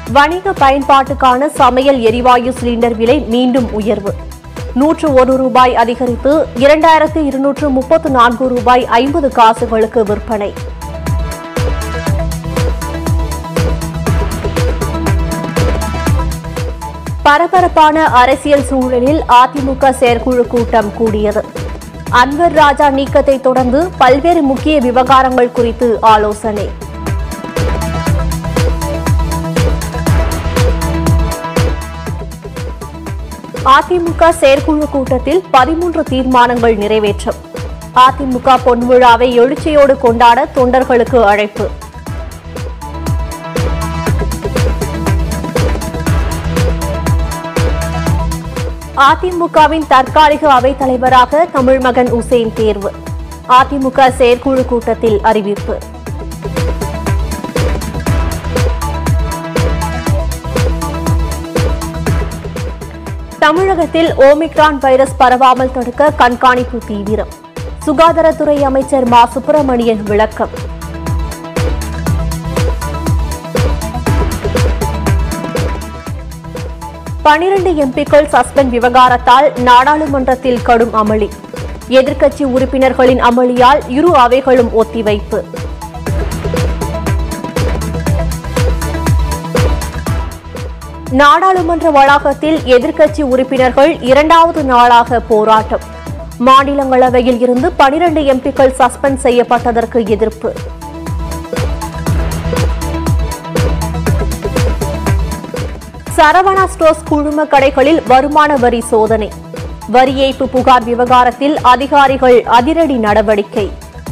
வணிக பயன்பாட்டுக்கான சமையல் எரிவாயு சிலிண்டர் விலை மீண்டும் உயர்வு நூற்று ஒரு ரூபாய் அதிகரித்து இரண்டாயிரத்து இருநூற்று முப்பத்து நான்கு ரூபாய் ஐம்பது காசுகளுக்கு விற்பனை பரபரப்பான அரசியல் சூழலில் அதிமுக செயற்குழு கூட்டம் கூடியது அன்வர் ராஜா நீக்கத்தை தொடர்ந்து பல்வேறு முக்கிய விவகாரங்கள் குறித்து ஆலோசனை அதிமுக செயற்குழு கூட்டத்தில் பதிமூன்று தீர்மானங்கள் நிறைவேற்றம் அதிமுக பொன்விழாவை எழுச்சியோடு கொண்டாட தொண்டர்களுக்கு அழைப்பு அதிமுகவின் தற்காலிக அவைத் தலைவராக தமிழ்மகன் உசேன் தேர்வு அதிமுக செயற்குழு கூட்டத்தில் அறிவிப்பு தமிழகத்தில் ஓமிக்ரான் வைரஸ் பரவாமல் தடுக்க கண்காணிப்பு தீவிரம் சுகாதாரத்துறை அமைச்சர் மா சுப்பிரமணியன் விளக்கம் பனிரண்டு எம்பிக்கள் சஸ்பெண்ட் விவகாரத்தால் நாடாளுமன்றத்தில் கடும் அமளி எதிர்க்கட்சி உறுப்பினர்களின் அமளியால் இரு அவைகளும் ஒத்திவைப்பு நாடாளுமன்ற வளாகத்தில் எதிர்க்கட்சி உறுப்பினர்கள் இரண்டாவது நாளாக போராட்டம் மாநிலங்களவையில் இருந்து பனிரண்டு எம்பிக்கள் சஸ்பெண்ட் செய்யப்பட்டதற்கு எதிர்ப்பு சரவணா ஸ்டோர்ஸ் குழும கடைகளில் வருமான வரி சோதனை வரி ஏய்ப்பு புகார் விவகாரத்தில் அதிகாரிகள் அதிரடி நடவடிக்கை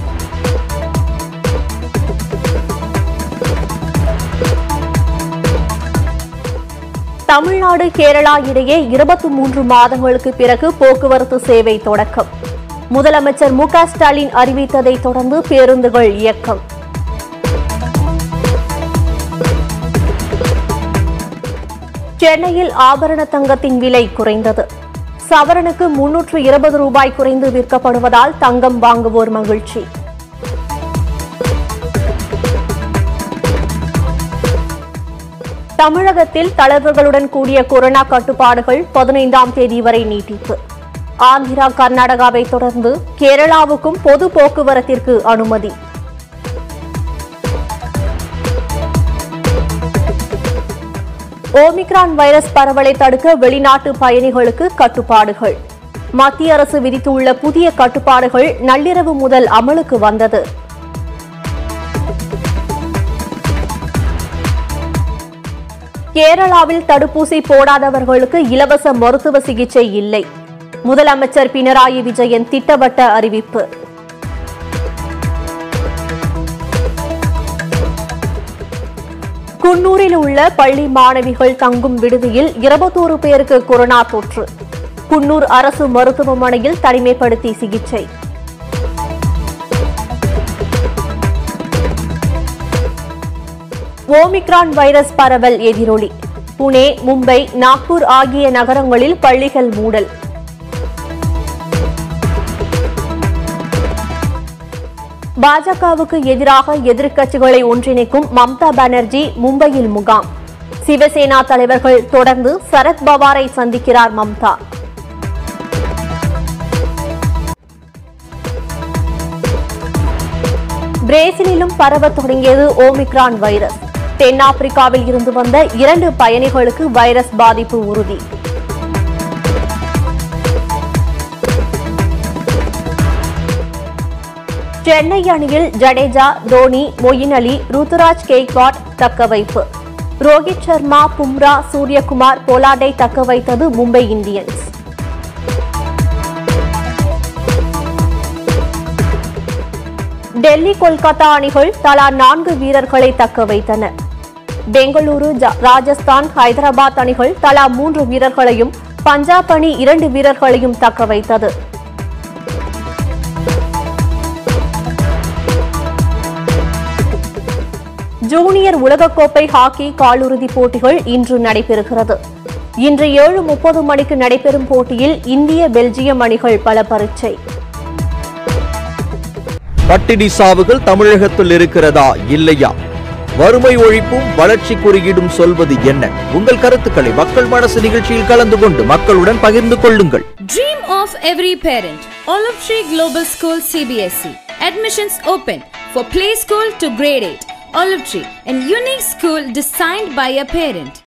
தமிழ்நாடு கேரளா இடையே இருபத்தி மூன்று மாதங்களுக்கு பிறகு போக்குவரத்து சேவை தொடக்கம் முதலமைச்சர் மு க ஸ்டாலின் அறிவித்ததை தொடர்ந்து பேருந்துகள் இயக்கம் சென்னையில் ஆபரண தங்கத்தின் விலை குறைந்தது சவரனுக்கு முன்னூற்று இருபது ரூபாய் குறைந்து விற்கப்படுவதால் தங்கம் வாங்குவோர் மகிழ்ச்சி தமிழகத்தில் தளர்வுகளுடன் கூடிய கொரோனா கட்டுப்பாடுகள் பதினைந்தாம் தேதி வரை நீட்டிப்பு ஆந்திரா கர்நாடகாவை தொடர்ந்து கேரளாவுக்கும் பொது போக்குவரத்திற்கு அனுமதி ஓமிக்ரான் வைரஸ் பரவலை தடுக்க வெளிநாட்டு பயணிகளுக்கு கட்டுப்பாடுகள் மத்திய அரசு விதித்துள்ள புதிய கட்டுப்பாடுகள் நள்ளிரவு முதல் அமலுக்கு வந்தது கேரளாவில் தடுப்பூசி போடாதவர்களுக்கு இலவச மருத்துவ சிகிச்சை இல்லை முதலமைச்சர் பினராயி விஜயன் திட்டவட்ட அறிவிப்பு குன்னூரில் உள்ள பள்ளி மாணவிகள் தங்கும் விடுதியில் இருபத்தோரு பேருக்கு கொரோனா தொற்று குன்னூர் அரசு மருத்துவமனையில் தனிமைப்படுத்தி சிகிச்சை ஓமிக்ரான் வைரஸ் பரவல் எதிரொலி புனே மும்பை நாக்பூர் ஆகிய நகரங்களில் பள்ளிகள் மூடல் பாஜகவுக்கு எதிராக எதிர்க்கட்சிகளை ஒன்றிணைக்கும் மம்தா பானர்ஜி மும்பையில் முகாம் சிவசேனா தலைவர்கள் தொடர்ந்து சரத் பவாரை சந்திக்கிறார் மம்தா பிரேசிலிலும் பரவத் தொடங்கியது ஓமிக்ரான் வைரஸ் தென்னாப்பிரிக்காவில் இருந்து வந்த இரண்டு பயணிகளுக்கு வைரஸ் பாதிப்பு உறுதி சென்னை அணியில் ஜடேஜா தோனி மொயின் அலி ருத்துராஜ் கெய்க்வாட் தக்கவைப்பு ரோஹித் சர்மா பும்ரா சூரியகுமார் போலார்டை தக்க வைத்தது மும்பை இந்தியன்ஸ் டெல்லி கொல்கத்தா அணிகள் தலா நான்கு வீரர்களை தக்க வைத்தன பெங்களூரு ஜ- ராஜஸ்தான் ஹைதராபாத் அணிகள் தலா மூன்று வீரர்களையும் பஞ்சாப் அணி இரண்டு வீரர்களையும் தக்க வைத்தது ஜூனியர் உலகக்கோப்பை ஹாக்கி காலிறுதிப் போட்டிகள் இன்று நடைபெறுகிறது இன்று ஏழு முப்பது மணிக்கு நடைபெறும் போட்டியில் இந்திய பெல்ஜியம் அணிகள் பல பரீட்சை பட்டினி சாவுகள் தமிழகத்தில் இருக்கிறதா இல்லையா வறுமை ஒழிப்பும் வளர்ச்சி குறியீடும் சொல்வது என்ன உங்கள் கருத்துக்களை மக்கள் மனசு நிகழ்ச்சியில் கலந்து கொண்டு மக்களுடன் பகிர்ந்து கொள்ளுங்கள் Dream of every parent. Olive Tree Global School CBSE. Admissions open for play school to grade 8. Olive Tree, a unique school designed by a parent.